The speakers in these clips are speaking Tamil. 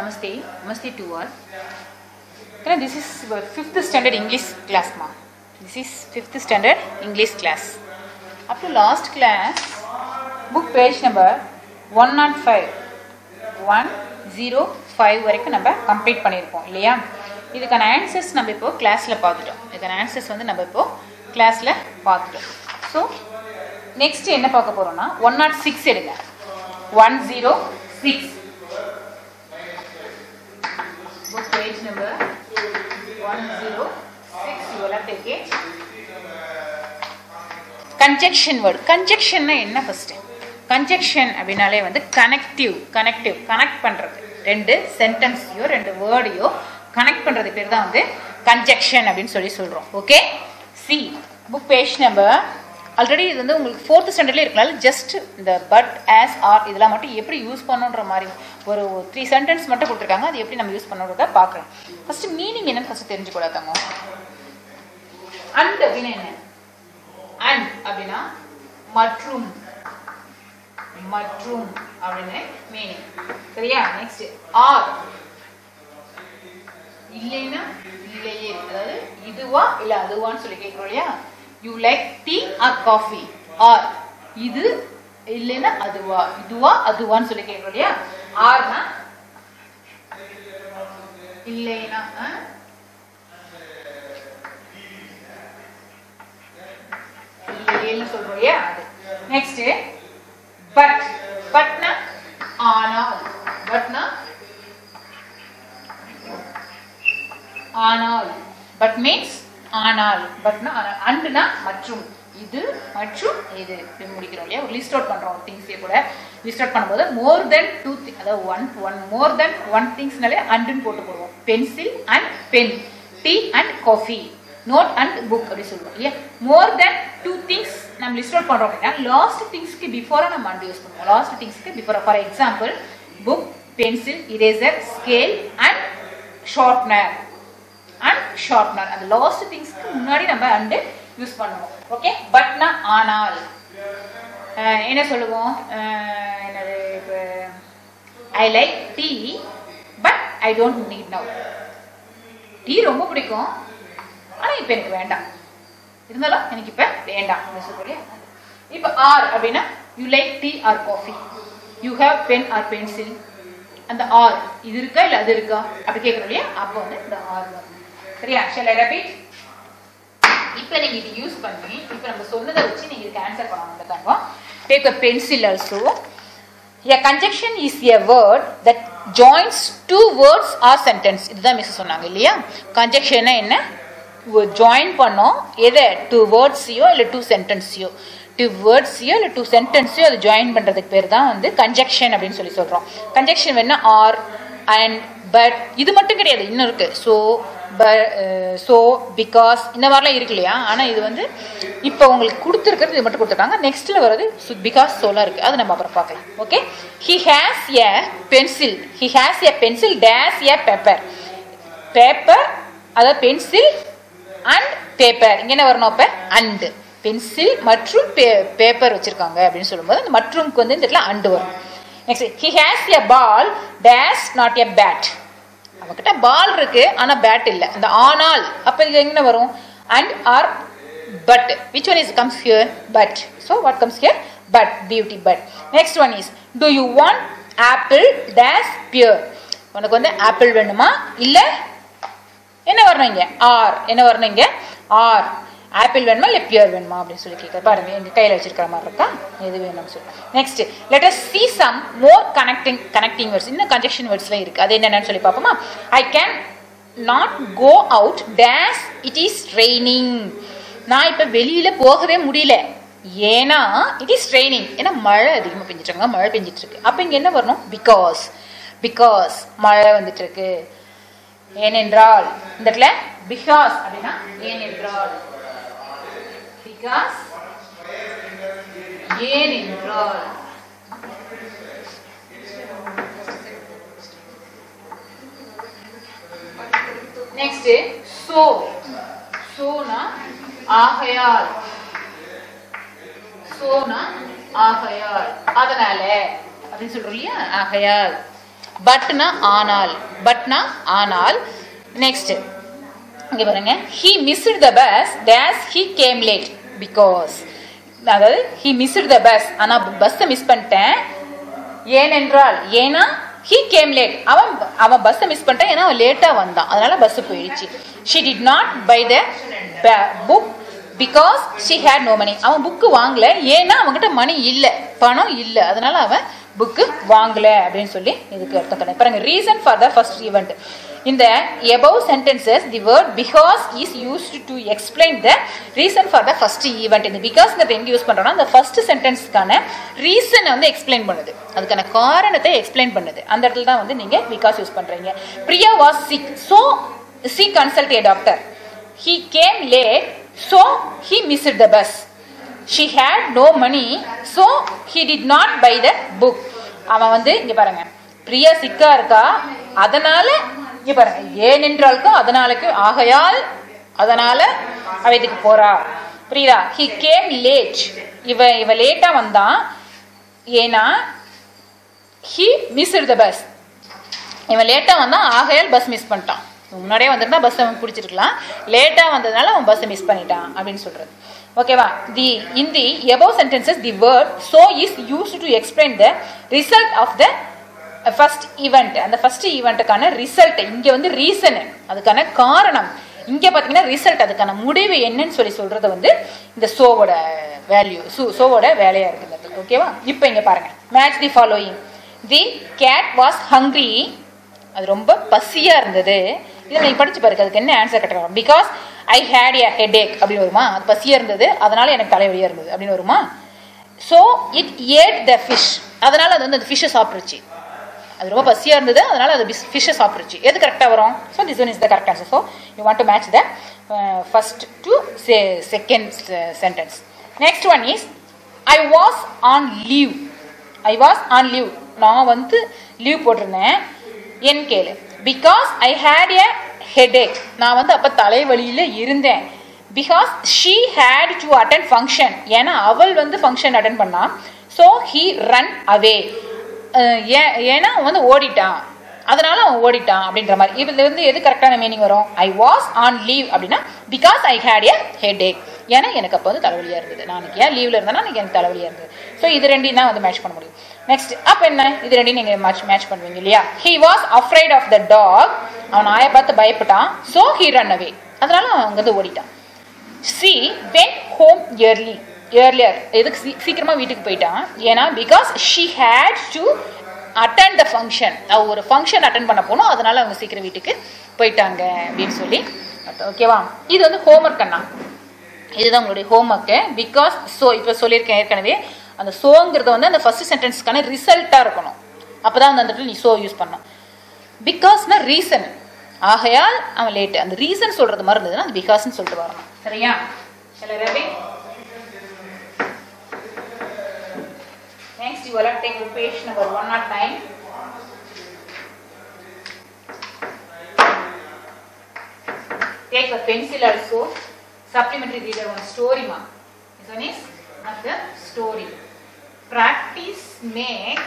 Namaste. Namaste to all. Then this is our fifth standard English class, ma. This is fifth standard English class. Up to last class, book page number 105. 105 வரைக்கும் நம்ம கம்ப்ளீட் பண்ணியிருப்போம் இல்லையா இதுக்கான ஆன்சர்ஸ் நம்ம இப்போ கிளாஸில் பார்த்துட்டோம் இதுக்கான ஆன்சர்ஸ் வந்து நம்ம இப்போ கிளாஸில் பார்த்துட்டோம் ஸோ நெக்ஸ்ட் என்ன பார்க்க போகிறோம்னா ஒன் நாட் சிக்ஸ் எடுங்க one zero six book page number 106 you will have to take it conjunction word கன்ஜெக்ஷன்னா என்ன ஃபர்ஸ்ட் கன்ஜெக்ஷன் அப்படின்னாலே வந்து கனெக்டிவ் கனெக்டிவ் கனெக்ட் பண்றது ரெண்டு சென்டென்ஸையோ ரெண்டு வேர்டையோ கனெக்ட் பண்றது பேர் தான் வந்து கன்ஜெக்ஷன் அப்படின்னு சொல்லி சொல்றோம் okay see book page number already இது வந்து உங்களுக்கு ஃபோர்த் ஸ்டாண்டர்ட்ல இருக்கலாம் ஜஸ்ட் இந்த பட் ஆஸ் ஆர் இதெல்லாம் மட்டும் எப்படி யூஸ் பண்ணுன்ற மாதிரி ஒரு த்ரீ சென்டென்ஸ் மட்டும் கொடுத்துருக்காங்க அது எப்படி நம்ம யூஸ் பண்ணுறத பார்க்கலாம் ஃபர்ஸ்ட் மீனிங் என்னன்னு ஃபர்ஸ்ட் தெரிஞ்சுக்கூடாதாங்க அண்ட் அப்படின்னா என்ன அண்ட் அப்படின்னா மற்றும் மற்றும் அப்படின்னு மீனிங் சரியா நெக்ஸ்ட் ஆர் இல்லைன்னா இல்லையே அதாவது இதுவா இல்ல அதுவான்னு சொல்லி கேட்கிறோம் இல்லையா you like tea or coffee or இது இல்லைன்னா அதுவா இதுவா அதுவான்னு சொல்லி கேட்கிறோம் இல்லையா ஆர்னா இல்லைன்னா ஆ? இல்லைன்னு சொல்றோம் இல்லையா அது நெக்ஸ்ட் பட் பட்னா ஆனால் பட்னா ஆனால் பட் மீன்ஸ் ஆனால் பட்னா ஆனால் அண்டுனா மற்றும் இது மற்றும் இது இப்படி முடிக்கிறோம் இல்லையா ஒரு லிஸ்ட் அவுட் பண்றோம் திங்ஸே கூட லிஸ்ட் அவுட் பண்ணும்போது மோர் தென் டூ திங் அதாவது one one more than one திங்ஸ்னாலே அண்டுன்னு போட்டு போடுவோம் pencil and pen tea and coffee note and book அப்படி சொல்லுவோம் இல்லையா மோர் தென் டூ திங்ஸ் நம்ம லிஸ்ட் அவுட் பண்றோம் அப்படின்னா லாஸ்ட் திங்ஸ்க்கு பிஃபோரா நம்ம அண்டு யூஸ் பண்ணுவோம் லாஸ்ட் திங்ஸ்க்கு பிஃபோரா for example book pencil eraser scale and sharpener and sharpener அந்த லாஸ்ட் திங்ஸ்க்கு முன்னாடி நம்ம அண்டு யூஸ் பண்ணுவோம் ஓகே பட்னா ஆனால் அஹ் என்ன சொல்லுவோம் அஹ் என்னது இப்போ I like tea but I don't need now tea ரொம்ப பிடிக்கும் ஆனா இப்போ எனக்கு வேண்டாம் இருந்தாலும் எனக்கு இப்போ வேண்டாம் அப்படின்னு சொல்றீங்க இப்போ ஆர் அப்படின்னா you like tea or coffee you have pen or pencil அந்த ஆர் இது இருக்கா இல்ல அது இருக்கா அப்படி கேட்கறோம் இல்லையா அப்போ வந்து இந்த ஆர் வரும் சரியா ஷல் ஐ ரெபீட் இப்போ நீங்க இது யூஸ் பண்ணி இப்போ நம்ம சொன்னதை வச்சு நீங்க இதுக்கு ஆன்சர் பண்ணணும் தங்கம் take a pencil also A conjunction is a word that joins two words or sentence இதுதான் மிஸ் சொன்னாங்க இல்லையா கன்ஜெக்ஷன்னா என்ன ஜாயின் பண்ணோம் எதை டூ வேர்ட்ஸையோ இல்லை டூ சென்டென்ஸையோ டூ வேர்ட்ஸையோ இல்லை டூ சென்டென்ஸையோ அது ஜாயின் பண்ணுறதுக்கு பேர் தான் வந்து கன்ஜெக்ஷன் அப்படின்னு சொல்லி சொல்கிறோம் கன்ஜெக்ஷன் வேணா ஆர் அண்ட் பட் இது மட்டும் கிடையாது இன்னும் இருக்கு ஸோ ஸோ பிகாஸ் இந்த மாதிரிலாம் இருக்கு இல்லையா ஆனால் இது வந்து இப்போ உங்களுக்கு கொடுத்துருக்கிறது இது மட்டும் கொடுத்துருக்காங்க நெக்ஸ்ட்டில் வர்றது பிகாஸ் சோலாக இருக்குது அது நம்ம அப்புறம் பார்க்கலாம் okay he has a pencil he has a pencil dash a paper paper அதாவது பென்சில் அண்ட் பேப்பர் இங்கே என்ன வரணும் அப்போ அண்டு பென்சில் மற்றும் பேப்பர் வச்சுருக்காங்க அப்படின்னு சொல்லும்போது அந்த மற்றும்க்கு வந்து இந்த இடத்துல அண்டு வரும் next he has a ball dash not a bat அவகிட்ட பால் இருக்கு ஆனா பேட் இல்ல அந்த ஆனால் அப்ப இது எங்க வரும் and or but which one is comes here but so what comes here but beauty but next one is do you want apple dash pear உனக்கு வந்து ஆப்பிள் வேணுமா இல்ல என்ன வரணும் இங்க ஆர் என்ன வரணும் இங்க ஆர் ஆப்பிள் வேணுமா இல்லை பியூர் வேணுமா அப்படின்னு சொல்லி கேட்க பாருங்க எங்க கையில் வச்சிருக்கிற மாதிரி இருக்கா எது வேணும்னு சொல்லி next let us see some more connecting connecting words இன்னும் கன்ஜெக்ஷன் வேர்ட்ஸ்லாம் இருக்கு அது என்னென்னு சொல்லி பார்ப்போமா I can not go out dash it is ட்ரைனிங் நான் இப்போ வெளியில போகவே முடியல ஏன்னா இட் இஸ் ட்ரைனிங் ஏன்னா மழை அதிகமாக பெஞ்சிட்டு மழை பெஞ்சிட்டு இருக்கு அப்போ இங்கே என்ன வரணும் பிகாஸ் பிகாஸ் மழை வந்துட்டு இருக்கு ஏனென்றால் இந்த இடத்துல பிகாஸ் அப்படின்னா ஏனென்றால் பிகாஸ் ஏனென்றால் நெக்ஸ்ட் சோ சோனா ஆகையால் சோனா ஆகையால் அதனால அப்படின்னு சொல்றோம் இல்லையா ஆகையால் பட்னா ஆனால் பட்னா ஆனால் நெக்ஸ்ட் இங்க பாருங்க he missed the bus dash he came late because அதாவது ஹி மிஸ்டு த பஸ் ஆனா பஸ்ஸை மிஸ் பண்ணிட்டேன் ஏனென்றால் ஏன்னா ஹி கேம் லேட் அவன் அவன் பஸ்ஸை மிஸ் பண்ணிட்டான் ஏன்னா அவன் லேட்டா வந்தான் அதனால பஸ் போயிடுச்சு she did not buy the book because she had no money அவன் புக்கு வாங்கல ஏன்னா அவன்கிட்ட மணி இல்லை பணம் இல்லை அதனால அவன் புக்கு வாங்கல அப்படின்னு சொல்லி இதுக்கு அர்த்தம் கிடையாது பாருங்க reason for the first event இந்த above sentences the word because is used to explain the reason for the first event இந்த பிகாஸ்ங்கிறத எங்க யூஸ் பண்றோம்னா அந்த ஃபர்ஸ்ட் சென்டென்ஸ்க்கான ரீசனை வந்து எக்ஸ்பிளைன் பண்ணுது அதுக்கான காரணத்தை எக்ஸ்பிளைன் பண்ணுது அந்த இடத்துல தான் வந்து நீங்க பிகாஸ் யூஸ் பண்றீங்க Priya was sick so she consult a doctor he came late so he missed the bus she had no money so he did not buy the book அவன் வந்து இங்க பாருங்க பிரியா சிக்கா இருக்கா அதனால இங்க பாருங்க ஏனென்றாலுக்கும் அதனாலுக்கு ஆகையால் அதனால அவ இதுக்கு போறா புரியுதா ஹி கேம் லேட் இவ இவ லேட்டா வந்தான் ஏன்னா ஹி மிஸ்டு த பஸ் இவன் லேட்டாக வந்தான் ஆகையால் பஸ் மிஸ் பண்ணிட்டான் முன்னாடியே வந்திருந்தா பஸ் அவன் பிடிச்சிருக்கலாம் லேட்டாக வந்ததுனால அவன் பஸ்ஸை மிஸ் பண்ணிட்டான் அப்படின்னு சொல்றது ஓகேவா the in the above sentences the word so is use to explain the result of the first event அந்த ஃபர்ஸ்ட் ஈவெண்ட்டுக்கான ரிசல்ட் இங்கே வந்து ரீசனு அதுக்கான காரணம் இங்கே பார்த்தீங்கன்னா ரிசல்ட் அதுக்கான முடிவு என்னன்னு சொல்லி சொல்றது வந்து இந்த சோவோட வேல்யூ சோ சோவோட வேலையா இருக்குது ஓகேவா இப்போ இங்கே பாருங்க match the following the cat was hungry அது ரொம்ப பசியா இருந்தது இதை நீ படிச்சு பாருங்க அதுக்கு என்ன ஆன்சர் கட்டணும் because I had a headache அப்படின்னு வருமா அது பசியா இருந்தது அதனால எனக்கு தலைவலியா இருந்தது அப்படின்னு வருமா so it ate the fish அதனால அது வந்து அந்த ஃபிஷ்ஷை சாப்பிட்டுருச்சு அது ரொம்ப பசியா இருந்தது அதனால அது ஃபிஷ்ஷை சாப்பிட்டுருச்சு எது கரெக்டாக வரும் so this one is the correct answer so you want to match the first to second sentence next one is I was on leave I was on leave நான் வந்து லீவ் போட்டிருந்தேன் என் கேளு because I had a headache நான் வந்து அப்போ தலைவலியில் இருந்தேன் because she had to attend function ஏன்னா அவள் வந்து ஃபங்க்ஷன் அட்டன் பண்ணா ஸோ ஹீ ரன் அவே ஏன்னா அவன் வந்து ஓடிட்டான் அதனால அவன் ஓடிட்டான் அப்படின்ற மாதிரி இதுல இருந்து எது கரெக்டான மீனிங் வரும் ஐ வாஸ் ஆன் லீவ் அப்படின்னா because I had a headache ஏன்னா எனக்கு அப்போ வந்து தலைவலியா இருந்தது நான் அன்னைக்கு ஏன் லீவ்ல இருந்தேன்னா எனக்கு எனக்கு தலைவலியா இருந்தது ஸோ இது ரெண்டையும் தான் வந்து மேட்ச் பண்ண முடியும் நெக்ஸ்ட் அப்போ என்ன இது ரெண்டையும் நீங்கள் மேட்ச் மேட்ச் பண்ணுவீங்க இல்லையா he was afraid of the dog அவன் நாயை பார்த்து பயப்பட்டான் ஸோ ஹீ ரன் அவே அதனால அவன் அங்கேருந்து ஓடிட்டான் she went home early earlier எதுக்கு சீ சீக்கிரமாக வீட்டுக்கு போயிட்டான் ஏன்னா because she had to attend the function அவ ஒரு ஃபங்க்ஷன் அட்டன் பண்ண போனோம் அதனால அவங்க சீக்கிரம் வீட்டுக்கு போயிட்டாங்க அப்படின்னு சொல்லி ஓகேவா இது வந்து ஹோம்ஒர்க் அண்ணா இதுதான் உங்களுடைய ஹோம்ஒர்க்கு பிகாஸ் ஸோ இப்போ சொல்லியிருக்கேன் ஏற்கனவே அந்த சோங்கிறது வந்து அந்த ஃபர்ஸ்ட் சென்டென்ஸ்க்கான ரிசல்ட்டாக இருக்கணும் அப்போ தான் அந்த இடத்துல நீ சோ யூஸ் பண்ணணும் பிகாஸ்னா ரீசன் ஆகையால் அவன் லேட்டு அந்த ரீசன் சொல்றது மாதிரி இருந்ததுன்னா அது பிகாஸ்ன்னு சொல்லிட்டு வரணும் சரியா Ravi Next, you will have to take page number 109. Take a pencil also. Supplementary reader one story ma. This one is not the story. Practice make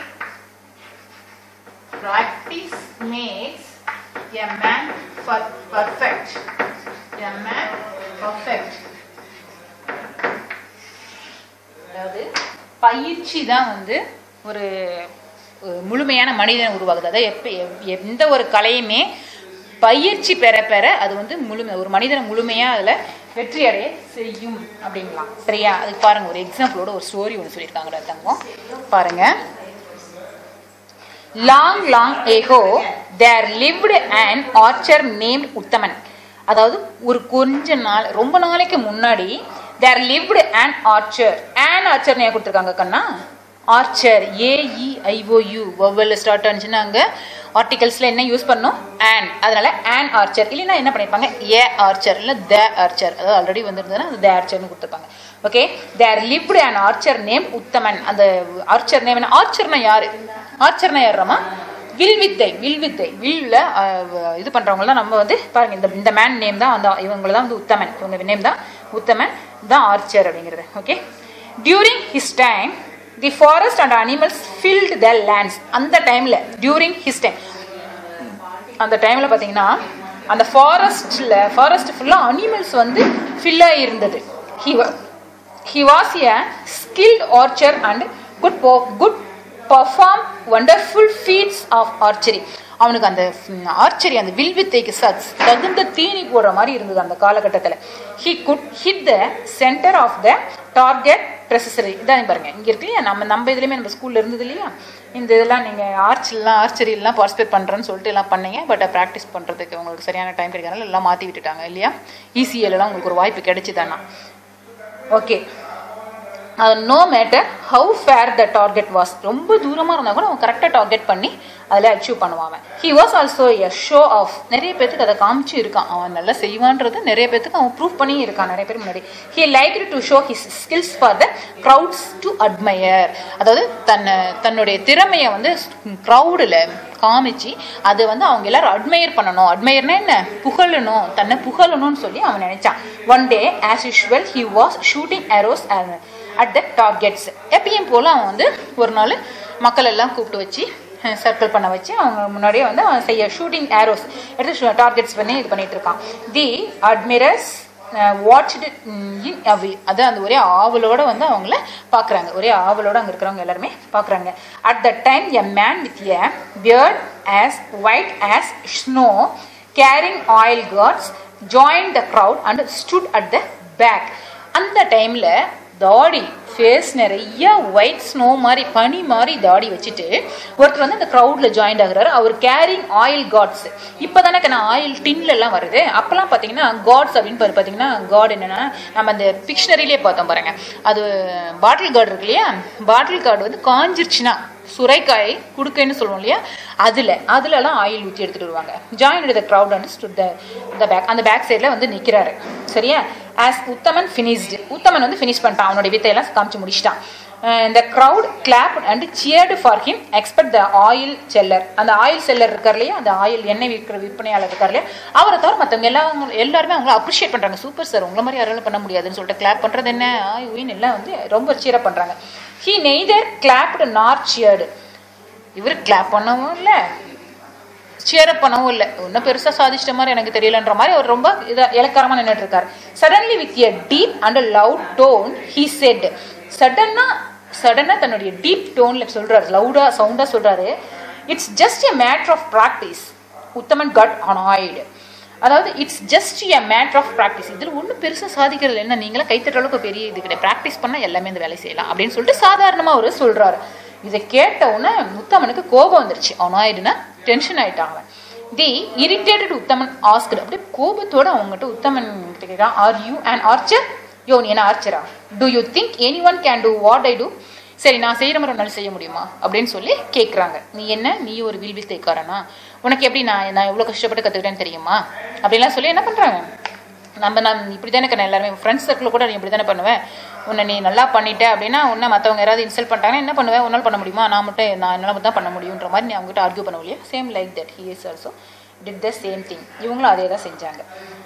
practice makes a man per- perfect. A man perfect. அதாவது பயிற்சி தான் வந்து ஒரு ஒரு முழுமையான மனிதனை உருவாகுது அதாவது எப்ப எப்- எந்த ஒரு கலையுமே பயிற்சி பெற பெற அது வந்து முழுமை ஒரு மனிதனை முழுமையாக அதில் வெற்றி அடைய செய்யும் அப்படிங்களாம் சரியா அதுக்கு பாருங்க ஒரு எக்ஸாம்பிளோட ஒரு ஸ்டோரி ஒன்று சொல்லியிருக்காங்க தங்கம் பாருங்க long long ago there lived and archer named Uthaman அதாவது ஒரு கொஞ்ச நாள் ரொம்ப நாளைக்கு முன்னாடி there lived and archer and archer ஏன் கொடுத்துருக்காங்க கண்ணா ஆர்ச்சர் ஏஇஐஓயு ஒவ்வொரு ஸ்டார்ட் ஆனிச்சுன்னா அங்கே ஆர்டிகல்ஸில் என்ன யூஸ் பண்ணோம் அண்ட் அதனால அண்ட் ஆர்ச்சர் இல்லைன்னா என்ன பண்ணியிருப்பாங்க ஏ ஆர்ச்சர் இல்லை த ஆர்ச்சர் அதாவது ஆல்ரெடி வந்திருந்ததுன்னா அது த ஆர்ச்சர்னு கொடுத்துருப்பாங்க okay there lived and archer name Uthaman அந்த ஆர்ச்சர் நேம் என்ன ஆர்ச்சர்னா யாரு ஆர்ச்சர்னா யாருமா வில் வித்தை வில் வித்தை வில்ல இது பண்றவங்க தான் நம்ம வந்து பாருங்க இந்த இந்த மேன் நேம் தான் வந்து இவங்க தான் வந்து உத்தமன் இவங்க நேம் தான் உத்தமன் தான் ஆர்ச்சர் அப்படிங்கிறது okay during his time the forest and animals filled the lands அந்த டைமில் டியூரிங் ஹிஸ் டைம் அந்த டைமில் பார்த்தீங்கன்னா அந்த ஃபாரஸ்ட்டில் ஃபாரஸ்ட் ஃபுல்லாக அனிமல்ஸ் வந்து ஃபில் ஆகியிருந்தது he he was a skilled archer and good good perform wonderful feats of archery அவனுக்கு அந்த ஆர்ச்சரி அந்த வில்வித்தைக்கு சத் தகுந்த தீனி போடுற மாதிரி இருந்தது அந்த காலகட்டத்தில் he could hit the centre of the target precisely இதான் பாருங்க இங்கே இருக்கு இல்லையா நம்ம நம்ம இதுலேயுமே நம்ம ஸ்கூலில் இருந்தது இல்லையா இந்த இதெல்லாம் நீங்கள் ஆர்ச்லாம் ஆர்ச்சரிலாம் பார்ட்டிசிபேட் பண்ணுறேன்னு சொல்லிட்டு எல்லாம் பண்ணீங்க பட் ப்ராக்டிஸ் பண்ணுறதுக்கு உங்களுக்கு சரியான டைம் கிடைக்கிறதுனால எல்லாம் மாற்றி விட்டுட்டாங்க இல்லையா இசிஎல்லாம் உங்களுக்கு ஒரு வாய்ப்பு கிடைச்சிதானா okay no matter how far the target was ரொம்ப தூரமாக இருந்தால் கூட அவன் கரெக்டாக டார்கெட் பண்ணி அதில் அச்சீவ் பண்ணுவான் he was also a show off நிறைய பேத்துக்கு அதை காமிச்சு இருக்கான் அவன் நல்லா செய்வான்றது நிறைய பேத்துக்கு அவன் ப்ரூவ் பண்ணி இருக்கான் நிறைய பேர் முன்னாடி he like to show his skills for the crowds to admire அதாவது தன்னை தன்னுடைய திறமையை வந்து க்ரௌடில் காமிச்சு அதை வந்து அவங்க எல்லாரும் அட்மையர் பண்ணணும் அட்மையர்னா என்ன புகழணும் தன்னை புகழணும்னு சொல்லி அவன் நினைச்சான் one day as usual he was shooting arrows at the targets எப்பயும் போல் அவன் வந்து ஒரு நாள் மக்கள் எல்லாம் கூப்பிட்டு வச்சு சர்க்கிள் பண்ண வச்சு அவங்க முன்னாடியே வந்து அவன் செய்ய ஷூட்டிங் ஏரோஸ் எடுத்து டார்கெட்ஸ் பண்ணி இது பண்ணிட்டு இருக்கான் தி அட்மிரஸ் வாட்ச்டு இன் அவி அது அந்த ஒரே ஆவலோட வந்து அவங்கள பார்க்குறாங்க ஒரே ஆவலோட அங்கே இருக்கிறவங்க எல்லாருமே பார்க்குறாங்க at the time a man with a beard as white as snow carrying oil gourds join the crowd and stood at the back அந்த டைமில் தாடி ஃபேஸ் நிறைய ஒயிட் ஸ்னோ மாதிரி பனி மாதிரி தாடி வச்சுட்டு ஒருத்தர் வந்து அந்த க்ரௌடில் ஜாயின் ஆகுறாரு அவர் கேரிங் ஆயில் காட்ஸ் இப்போ தானே நான் ஆயில் டின்ல எல்லாம் வருது அப்போல்லாம் பார்த்தீங்கன்னா காட்ஸ் அப்படின்னு பார்த்தீங்கன்னா காட் என்னன்னா நம்ம அந்த பிக்ஷனரியிலே பார்த்தோம் பாருங்க அது பாட்டில் கார்டு இருக்கு இல்லையா பாட்டில் கார்டு வந்து காஞ்சிருச்சுன்னா சுரைக்காய் குடுக்கைன்னு சொல்லுவோம் இல்லையா அதில் அதுலலாம் ஆயில் ஊற்றி எடுத்துகிட்டு வருவாங்க join the crowd and stood the back அந்த பேக் சைடில் வந்து நிற்கிறாரு சரியா ஆஸ் உத்தமன் ஃபினிஷ்டு உத்தமன் வந்து ஃபினிஷ் பண்ணிட்டான் அவனுடைய வித்தையெல்லாம் காமிச்சு முடிச்சிட்டான் இந்த crowd clap and cheered for him except the oil seller அந்த ஆயில் செல்லர் இருக்கார் இல்லையா அந்த ஆயில் எண்ணெய் விற்கிற விற்பனையாளர் இருக்கார் இல்லையா அவரை தவிர மற்றவங்க எல்லாம் எல்லாருமே அவங்கள அப்ரிஷியேட் பண்ணுறாங்க சூப்பர் சார் உங்களை மாதிரி யாராலும் பண்ண முடியாதுன்னு சொல்லிட்டு கிளாப் பண்ணுறது என்ன ஆய் உயின் எல்லாம் வந்து ரொம்ப சீரப் பண்ணுறாங்க ஹீ நெய்தர் கிளாப்டு நார் சியர்டு இவர் கிளாப் பண்ணவும் இல்லை சேரப் பண்ணவும் இல்லை ஒன்றும் பெருசாக சாதிச்சிட்ட மாதிரி எனக்கு தெரியலன்ற மாதிரி அவர் ரொம்ப இதாக இலக்காரமாக நின்றுட்டு இருக்காரு suddenly with a deep and loud tone he said சடனாக சடனாக தன்னுடைய டீப் டோனில் சொல்கிறாரு லவுடாக சவுண்டாக சொல்கிறாரு it's just a matter of practice Uthaman got annoyed அதாவது it's just a matter of practice இதில் ஒன்றும் பெருசாக சாதிக்கிறது என்ன நீங்களாம் கைத்தட்ட அளவுக்கு பெரிய இது கிடையாது ப்ராக்டிஸ் பண்ணால் எல்லாமே இந்த வேலை செய்யலாம் அப்படின்னு சொல்லிட்டு சாதாரணமாக அவர் சொல்கிறாரு இதை கேட்ட உடனே முத்தமனுக்கு கோபம் வந்துருச்சு அவனாயிடுனா டென்ஷன் ஆயிட்டான் அவன் தி இரிட்டேட்டட் உத்தமன் ஆஸ்கட் அப்படியே கோபத்தோட அவங்ககிட்ட உத்தமன் கிட்ட கேட்கிறான் ஆர் யூ அண்ட் ஆர்ச்சர் யோ நீ என்ன ஆர்ச்சரா do you think anyone can do what I do சரி நான் செய்கிற மாதிரி ஒன்றால் செய்ய முடியுமா அப்படின்னு சொல்லி கேட்குறாங்க நீ என்ன நீ ஒரு வில்வித்தைக்காரனா உனக்கு எப்படி நான் நான் எவ்வளோ கஷ்டப்பட்டு கற்றுக்கிட்டேன்னு தெரியுமா அப்படின்லாம் சொல்லி என்ன பண்ணுறாங்க நம்ம நான் இப்படி தானே நான் எல்லாருமே ஃப்ரெண்ட்ஸ் சர்க்கிள் கூட நீ இப்படி தானே பண்ணுவேன் உன்னை நீ நல்லா பண்ணிட்ட அப்படின்னா உன்னை மற்றவங்க யாராவது இன்சல்ட் பண்ணிட்டாங்கன்னா என்ன பண்ணுவேன் உன்னால் பண்ண முடியுமா நான் மட்டும் நான் என்னால் தான் பண்ண முடியுன்ற மாதிரி நீ அவங்ககிட்ட ஆர்கியூ பண்ண முடியும் same like that he is also did the same thing இவங்களும் அதே தான் செஞ்சாங்க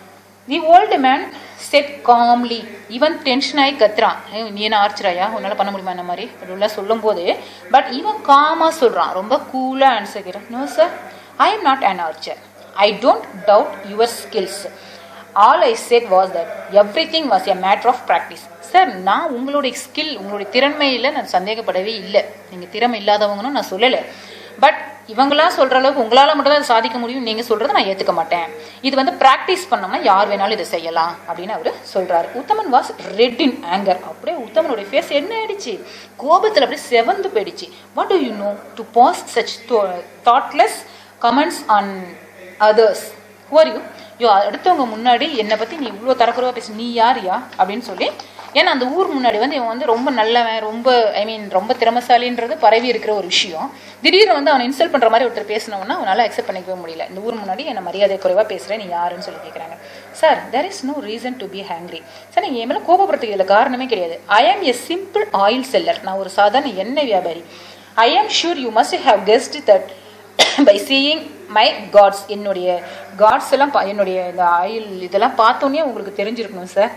the old man said calmly இவன் டென்ஷன் ஆகி கத்துறான் நீ என்ன ஆர்ச்சராயா உன்னால் பண்ண முடியுமா இந்த மாதிரி அப்படிலாம் சொல்லும் போது பட் இவன் காமாக சொல்கிறான் ரொம்ப கூலாக ஆன்சர் கேட்குறான் no sir I am not an archer I don't doubt your skills all I said was that everything was a matter of practice sir நான் உங்களுடைய ஸ்கில் உங்களுடைய திறமையில் நான் சந்தேகப்படவே இல்லை நீங்கள் திறமை இல்லாதவங்கன்னு நான் சொல்லலை பட் இவங்களாம் சொல்கிற அளவுக்கு உங்களால் மட்டும் தான் சாதிக்க முடியும் நீங்கள் சொல்கிறத நான் ஏற்றுக்க மாட்டேன் இது வந்து ப்ராக்டிஸ் பண்ணோம்னா யார் வேணாலும் இதை செய்யலாம் அப்படின்னு அவர் சொல்கிறாரு Uthaman was red in anger அப்படியே உத்தமனுடைய ஃபேஸ் என்ன ஆயிடுச்சு கோபத்தில் அப்படியே செவந்து போயிடுச்சு what do you know to pass such thoughtless comments on others who are you யோ அடுத்தவங்க முன்னாடி என்னை பற்றி நீ இவ்வளோ தரக்குறவா பேசு நீ யாரியா அப்படின்னு சொல்லி ஏன்னா அந்த ஊர் முன்னாடி வந்து இவன் வந்து ரொம்ப நல்லவன் ரொம்ப ஐ மீன் ரொம்ப திறமசாலின்றது பரவி இருக்கிற ஒரு விஷயம் திடீர்னு வந்து அவனை இன்சல்ட் பண்ணுற மாதிரி ஒருத்தர் பேசினவனா அவனால் அக்செப்ட் பண்ணிக்கவே முடியல இந்த ஊர் முன்னாடி என்னை மரியாதை குறைவாக பேசுகிறேன் நீ யாருன்னு சொல்லி கேட்குறாங்க sir there is no reason to be angry sir நீங்கள் என் மேலே கோபப்படுறதுக்கு இதில் காரணமே கிடையாது ஐ ஆம் எ சிம்பிள் ஆயில் செல்லர் நான் ஒரு சாதாரண எண்ணெய் வியாபாரி I am sure you must have guessed that by seeing my gourds என்னுடைய காட்ஸ் எல்லாம் என்னுடைய இந்த ஆயில் இதெல்லாம் பார்த்தோன்னே உங்களுக்கு தெரிஞ்சிருக்கணும் சார்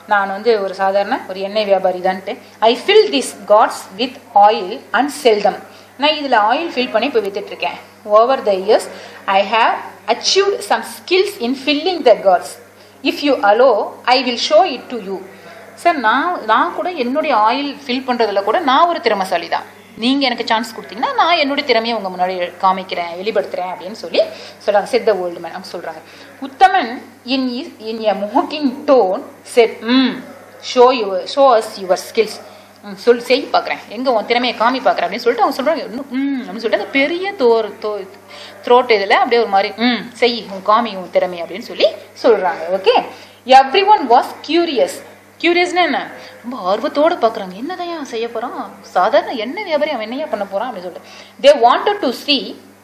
நான் வந்து ஒரு சாதாரண ஒரு எண்ணெய் வியாபாரி தான்ட்டு I fill this gourds with oil and sell them நான் இதில் ஆயில் ஃபில் பண்ணி இப்போ வித்துட்டு இருக்கேன் over the years I have achieved some skills in filling the gourds if you allow I will show it to you sir நான் நான் கூட என்னுடைய ஆயில் ஃபில் பண்ணுறதுல கூட நான் ஒரு திறமைசாலி தான் நீங்கள் எனக்கு சான்ஸ் கொடுத்தீங்கன்னா நான் என்னுடைய திறமையை உங்கள் முன்னாடி காமிக்கிறேன் வெளிப்படுத்துகிறேன் அப்படின்னு சொல்லி சொல்கிறாங்க செட் த வேர்ல்டு மேன் அவங்க சொல்கிறாங்க Uthaman in in a mocking tone said hmm show your show us your skills சொல் செய் பார்க்குறேன் எங்கே உன் திறமையை காமி பார்க்குறேன் அப்படின்னு சொல்லிட்டு அவங்க சொல்கிறாங்க இன்னும் ம் அப்படின்னு சொல்லிட்டு அந்த பெரிய தோர் தோ த்ரோட் இதில் அப்படியே ஒரு மாதிரி ம் செய் உன் காமி உன் திறமை அப்படின்னு சொல்லி சொல்கிறாங்க okay everyone was curious கியூரியஸ்னா என்ன ரொம்ப ஆர்வத்தோடு பார்க்குறாங்க என்னதான் செய்ய போகிறான் சாதாரண என்ன வியாபாரி அவன் என்னையா பண்ண போகிறான் அப்படின்னு சொல்லிட்டு they wanted to see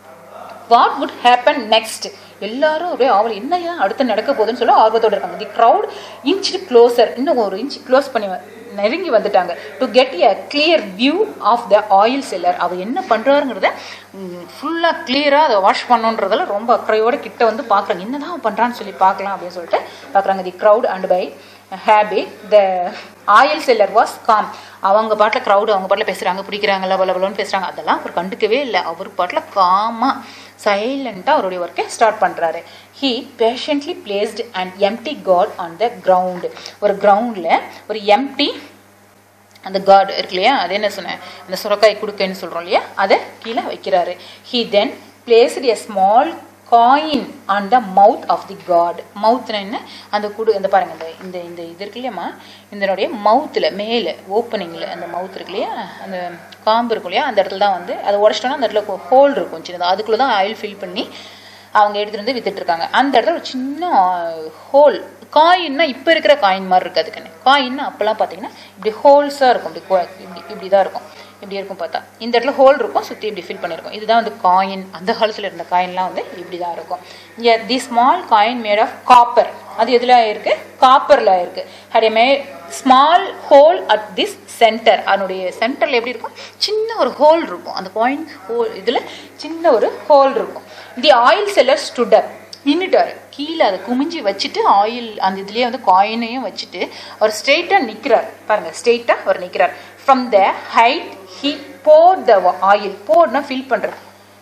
what would happen next எல்லாரும் ஒரே ஆவல் என்னையா அடுத்து நடக்க போகுதுன்னு சொல்லி ஆர்வத்தோடு இருக்காங்க தி க்ரௌட் இன்ச் க்ளோசர் இன்னும் ஒரு இன்ச் க்ளோஸ் பண்ணி வ- நெருங்கி வந்துட்டாங்க to get a clear view of the oil seller அவர் என்ன பண்ணுறாருங்கிறத ஃபுல்லாக கிளியராக அதை வாஷ் பண்ணுன்றதில் ரொம்ப அக்கறையோட கிட்ட வந்து பார்க்குறாங்க என்னதான் அவன் பண்ணுறான்னு சொல்லி பார்க்கலாம் அப்படின்னு சொல்லிட்டு பார்க்குறாங்க the crowd and by habit the oil seller was calm அவங்க பாட்டில் க்ரௌடு அவங்க பாட்டில் பேசுகிறாங்க பிடிக்கிறாங்கல்ல பல பலன்னு பேசுகிறாங்க அதெல்லாம் அவர் கண்டுக்கவே இல்லை அவர் பாட்டில் காமாக சைலண்ட்டாக அவருடைய ஒர்க்கை ஸ்டார்ட் பண்ணுறாரு he patiently placed and empty gourd on the ground ஒரு கிரவுண்டில் ஒரு எம்டி அந்த காட் இருக்கு இல்லையா அது என்ன சொன்னேன் அந்த சுரக்காய் குடுக்கைன்னு சொல்கிறோம் இல்லையா அதை கீழே வைக்கிறாரு he then placed a small coin on the mouth of the gourd மவுத்னா என்ன அந்த குடு இந்த பாருங்க இந்த இந்த இந்த இது இருக்கு இல்லையாம்மா இதனுடைய மவுத்தில் மேலே ஓப்பனிங்கில் அந்த மவுத் இருக்கு இல்லையா அந்த காம்பு இருக்கும் இல்லையா அந்த இடத்துல தான் வந்து அதை உடச்சிட்டோன்னா அந்த இடத்துல ஹோல் இருக்கும் சின்னதாக அதுக்குள்ளே தான் ஆயில் ஃபில் பண்ணி அவங்க எடுத்துட்டு வந்து வித்துட்டு இருக்காங்க அந்த இடத்துல ஒரு சின்ன ஹோல் காயின்னா இப்போ இருக்கிற காயின் மாதிரி இருக்காது கண்ணு காயின்னா அப்போல்லாம் பார்த்தீங்கன்னா இப்படி ஹோல்ஸாக இருக்கும் இப்படி கோ- இப்படி இப்படி தான் இருக்கும் இப்படி இருக்கும் பார்த்தா இந்த இடத்துல ஹோல் இருக்கும் சுற்றி இப்படி ஃபில் பண்ணியிருக்கும் இதுதான் வந்து காயின் அந்த காலத்தில் இருந்த காயின்லாம் வந்து இப்படி தான் இருக்கும் the small coin made of copper அது எதில் இருக்கு காப்பரில் இருக்கு had may small hole at this centre அதனுடைய சென்டரில் எப்படி இருக்கும் சின்ன ஒரு ஹோல் இருக்கும் அந்த காயின் ஹோல் இதில் சின்ன ஒரு ஹோல் இருக்கும் the oil seller stood up நின்றுட்டாரு கீழே அதை குமிஞ்சி வச்சுட்டு ஆயில் அந்த இதுலேயே வந்து காயினையும் வச்சுட்டு அவர் ஸ்ட்ரெயிட்டாக நிற்கிறார் பாருங்க ஸ்ட்ரெயிட்டாக அவர் நிற்கிறார் from the height he pour the oil போர்னா ஃபில் பண்ணுறது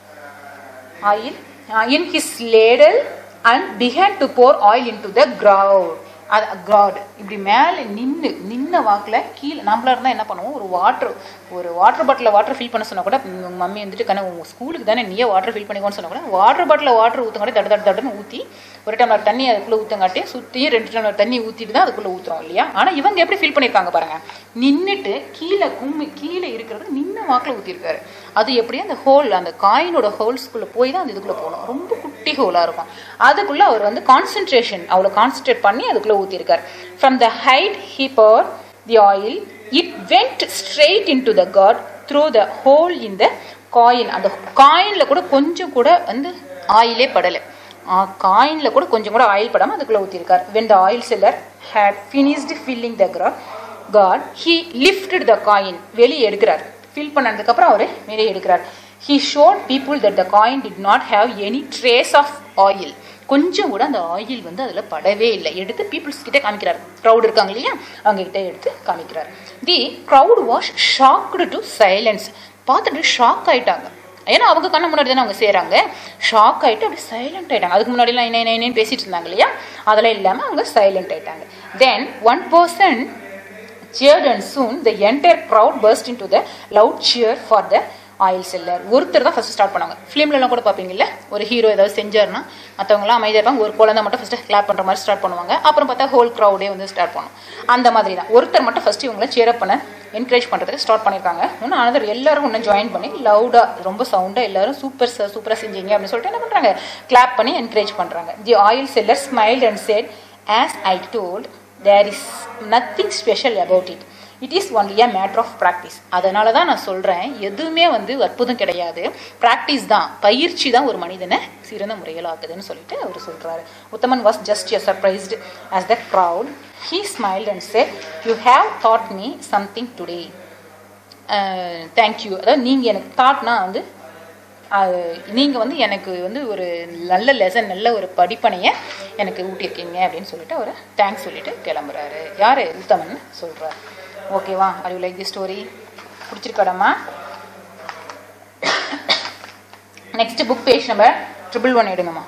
oil in his ladle and began to pour oil into the gourd அது கிராட் இப்படி மேலே நின்று நின்ன வாக்கில் கீழே நம்மளா இருந்தால் என்ன பண்ணுவோம் ஒரு வாட்டர் ஒரு வாட்டர் பாட்டில் வாட்டர் ஃபில் பண்ண சொன்னால் கூட உங்க மம்மி வந்துட்டு கண்ணா உங்கள் ஸ்கூலுக்கு தானே நீயே வாட்டர் ஃபில் பண்ணிக்கோன்னு சொன்னா கூட வாட்டர் பாட்டில் வாட்டர் ஊற்றங்காட்டி தட தட தடன்னு ஊற்றி ஒரு டம்ளர் தண்ணி அதுக்குள்ளே ஊற்றங்காட்டி சுற்றியும் ரெண்டு டம்ளர் தண்ணி ஊற்றிட்டு தான் அதுக்குள்ளே ஊற்றுறோம் இல்லையா ஆனால் இவங்க எப்படி ஃபில் பண்ணியிருக்காங்க பாருங்க நின்றுட்டு கீழே கும்மி கீழே இருக்கிறது நின்ன வாக்கில் ஊற்றிருக்காரு அது எப்படி அந்த ஹோல் அந்த காயினோட ஹோல்ஸ்குள்ளே போய் தான் அந்த இதுக்குள்ளே போகணும் ரொம்ப குட்டி ஹோலாக இருக்கும் அதுக்குள்ளே அவர் வந்து கான்சென்ட்ரேஷன் அவ்வளோ கான்சென்ட்ரேட் பண்ணி அதுக்குள்ளே ஊற்றிருக்கார் from the height he poured the oil it went straight into the god through the hole in the coin அந்த காயினில் கூட கொஞ்சம் கூட வந்து ஆயிலே படலை காயினில் கூட கொஞ்சம் கூட ஆயில் படாமல் அதுக்குள்ளே ஊற்றிருக்கார் when the oil seller had finished filling the god god he lifted the coin வெளியே எடுக்கிறார் ஃபில் பண்ணதுக்கப்புறம் அவர் வெளியே எடுக்கிறார் he showed people that the coin did not have any trace of oil கொஞ்சம் கூட அந்த ஆயில் வந்து அதில் படவே இல்லை எடுத்து பீப்புள்ஸ் கிட்ட காமிக்கிறார் க்ரௌட் இருக்காங்க இல்லையா அவங்க கிட்ட எடுத்து காமிக்கிறார் the crowd was shocked to silence பார்த்துட்டு ஷாக் ஆயிட்டாங்க ஏன்னா அவங்க கண்ண முன்னாடி தானே அவங்க செய்கிறாங்க ஷாக் ஆகிட்டு அப்படியே சைலண்ட் ஆயிட்டாங்க அதுக்கு முன்னாடிலாம் என்ன என்ன என்னன்னு பேசிட்டு இருந்தாங்க இல்லையா அதெல்லாம் இல்லாமல் அவங்க சைலண்ட் ஆயிட்டாங்க then one person cheered and soon the entire crowd burst into the loud cheer for the oil seller ஒருத்தர் தான் ஃபஸ்ட் ஸ்டார்ட் பண்ணாங்க ஃபிலிம்லலாம் கூட பார்ப்பீங்கல்ல ஒரு ஹீரோ ஏதாவது செஞ்சாருன்னா மற்றவங்களாம் அமைதியாக இருப்பாங்க ஒரு குழந்தை மட்டும் ஃபஸ்ட்டு கிளாப் பண்ணுற மாதிரி ஸ்டார்ட் பண்ணுவாங்க அப்புறம் பார்த்தா ஹோல் க்ரௌடே வந்து ஸ்டார்ட் பண்ணும் அந்த மாதிரி தான் ஒருத்தர் மட்டும் ஃபஸ்ட்டு இவங்களை சேரப் பண்ண என்கரேஜ் பண்ணுறதுக்கு ஸ்டார்ட் பண்ணியிருக்காங்க இன்னும் அனதர் எல்லாரும் இன்னும் ஜாயின் பண்ணி லவுடாக ரொம்ப சவுண்டாக எல்லாரும் சூப்பர் சார் சூப்பராக செஞ்சீங்க அப்படின்னு சொல்லிட்டு என்ன பண்ணுறாங்க கிளாப் பண்ணி என்கரேஜ் பண்ணுறாங்க the oil seller smiled and said as I told there is nothing special about it it is only a matter of practice அதனால தான் நான் சொல்கிறேன் எதுவுமே வந்து அற்புதம் கிடையாது ப்ராக்டிஸ் தான் பயிற்சி தான் ஒரு மனிதனை சிறந்த முறையில் ஆக்குதுன்னு சொல்லிட்டு அவர் சொல்கிறாரு Uthaman was just a surprised as the crowd he smiled and say you have taught me something today thank you அதாவது நீங்கள் எனக்கு தாட்னா வந்து நீங்கள் வந்து எனக்கு வந்து ஒரு நல்ல லெசன் நல்ல ஒரு படிப்பனையை எனக்கு ஊட்டியிருக்கீங்க அப்படின்னு சொல்லிட்டு அவர் தேங்க்ஸ் சொல்லிட்டு கிளம்புறாரு யார் உத்தமன் சொல்கிறார் ஓகேவா அது லைக் தி ஸ்டோரி பிடிச்சிருக்காடாமா next book page number triple one எடுங்கம்மா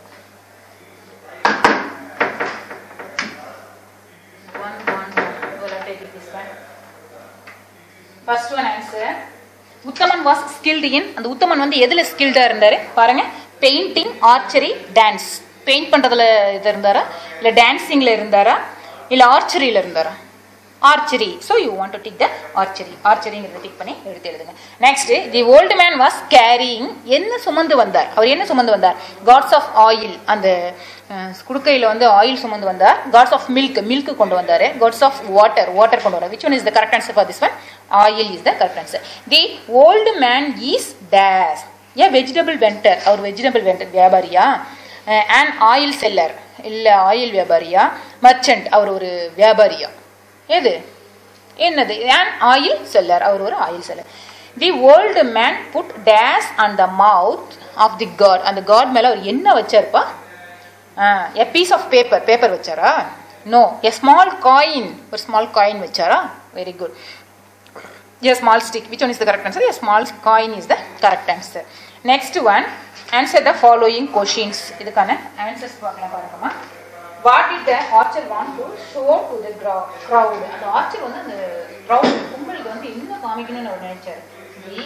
One, one, one. Well, I'll take it this one. First one answer. Uthaman was skilled in அந்த உத்தமன் வந்து எதுல ஸ்கில்டா இருந்தாரு பாருங்க பெயிண்டிங் ஆர்ச்சரி டான்ஸ் பெயிண்ட் பண்றதுல இது இருந்தாரா இல்ல டான்சிங்ல இருந்தாரா இல்ல ஆர்ச்சரியில இருந்தாரா archery so you want to tick the archery ஆர்ச்சரிங்கிறத டிக் பண்ணி எடுத்து எழுதுங்க next the old man was carrying என்ன சுமந்து வந்தார் அவர் என்ன சுமந்து வந்தார் காட்ஸ் ஆஃப் ஆயில் அந்த குடுக்கையில் வந்து ஆயில் சுமந்து வந்தார் காட்ஸ் ஆஃப் மில்க் மில்க் கொண்டு வந்தார் காட்ஸ் ஆஃப் வாட்டர் வாட்டர் கொண்டு வந்தார் which one is the correct answer for this one oil is the correct answer the old man is this a vegetable vendor அவர் வெஜிடபிள் வெண்டர் வியாபாரியா அண்ட் ஆயில் செல்லர் இல்லை ஆயில் வியாபாரியா மர்ச்சன்ட் அவர் ஒரு வியாபாரியா எது என்னது அண்ட் ஆயில் செல்லர் அவர் ஒரு oil seller the old man put this and the mouth of the gourd அந்த காட் மேலே அவர் என்ன வச்சாருப்பா a piece of paper paper வச்சாரா நோ எ ஸ்மால் காயின் ஒரு ஸ்மால் காயின் வச்சாரா very good a small stick which one is the correct answer a small coin is the correct answer next one answer the following questions இதுக்கான ஆன்சர்ஸ் பார்க்கலாம் பாருங்கம்மா what it the archer want to show to the crowd அந்த ஆர்ச்சர் வந்து அந்த க்ரௌட் கும்பலுக்கு வந்து என்ன காமிக்கணும்னு அவர் நினைச்சார் the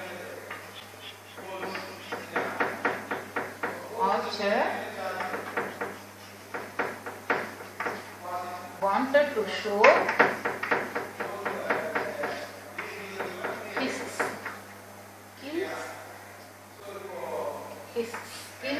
archer wanted to show his skills his skill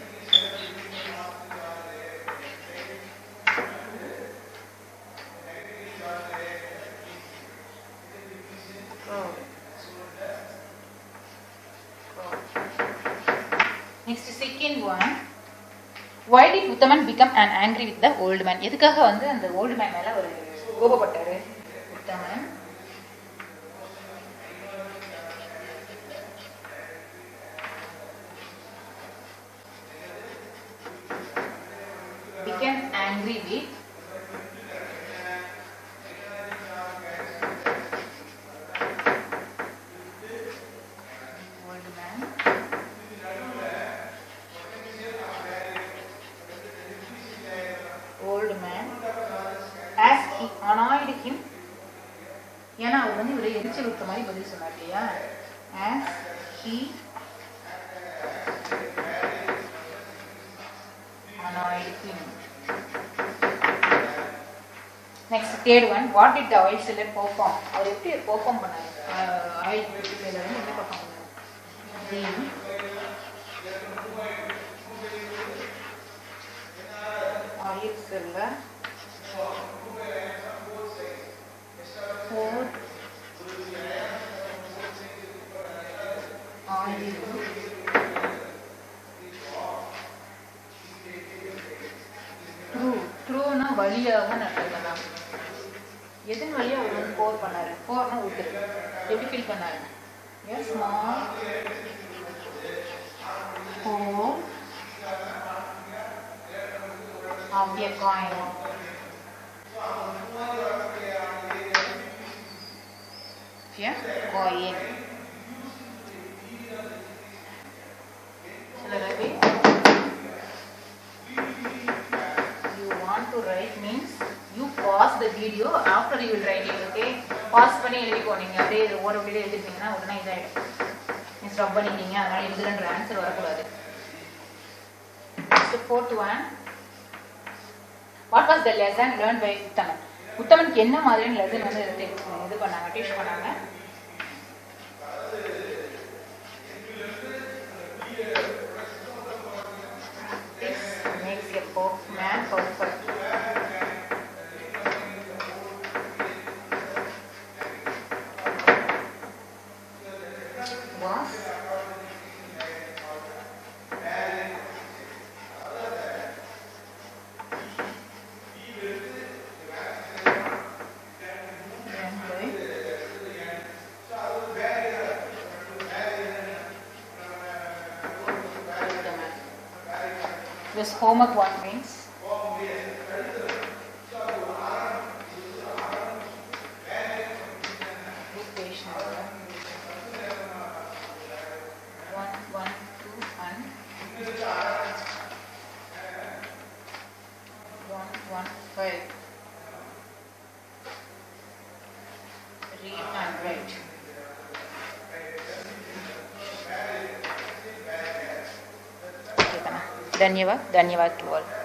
Next second one why did Uthaman become an angry with the old man எதுக்காக வந்து அந்த ஓல்டு மேன் மேல ஒரு கோபப்பட்டாரு உத்தமன் became angry with old man old man as he annoyed him ஏன்னா அவர் வந்து இவரை எரிச்சல் விட்ட மாதிரி பதில் சொன்னார் இல்லையா as he annoyed him next third one what did the oil seller perform அவர் எப்படி பெர்ஃபார்ம் பண்ணாரு ஆயில் செல்லர் வந்து என்ன பெர்ஃபார்ம் பண்ணாரு The oil seller poured oil through த்ரூனா வழியாக நடக்கலாம் எதன் வழியா அவர் வந்து போர் பண்ணாரு போர்னா ஊத்துரு எப்படி ஃபீல் பண்ணாரு as small pore of a coin Yeah, coin. Shall I write it? You want to write means you pause the video after you will write it, okay? Pause பண்ணி எழுதிக்கோ நீங்க அப்படியே இது ஓட ஓடியே எழுதிட்டீங்கன்னா உடனே இதாயிடும் நீ ஸ்டாப் பண்ணிட்டீங்க அதனால எழுதுறன்ற ஆன்சர் வரக்கூடாது fourth one what was the lesson learn by Uthaman உத்தமனுக்கு என்ன மாதிரியான லெசன் வந்து இது இது பண்ணாங்க டீச் பண்ணாங்க This makes a po- man perfect. Was learned by This homework one means Be patient. One, one, two, and one, one, five. Read and write. Okay, Kana. धन्यवाद धन्यवाद टू ऑल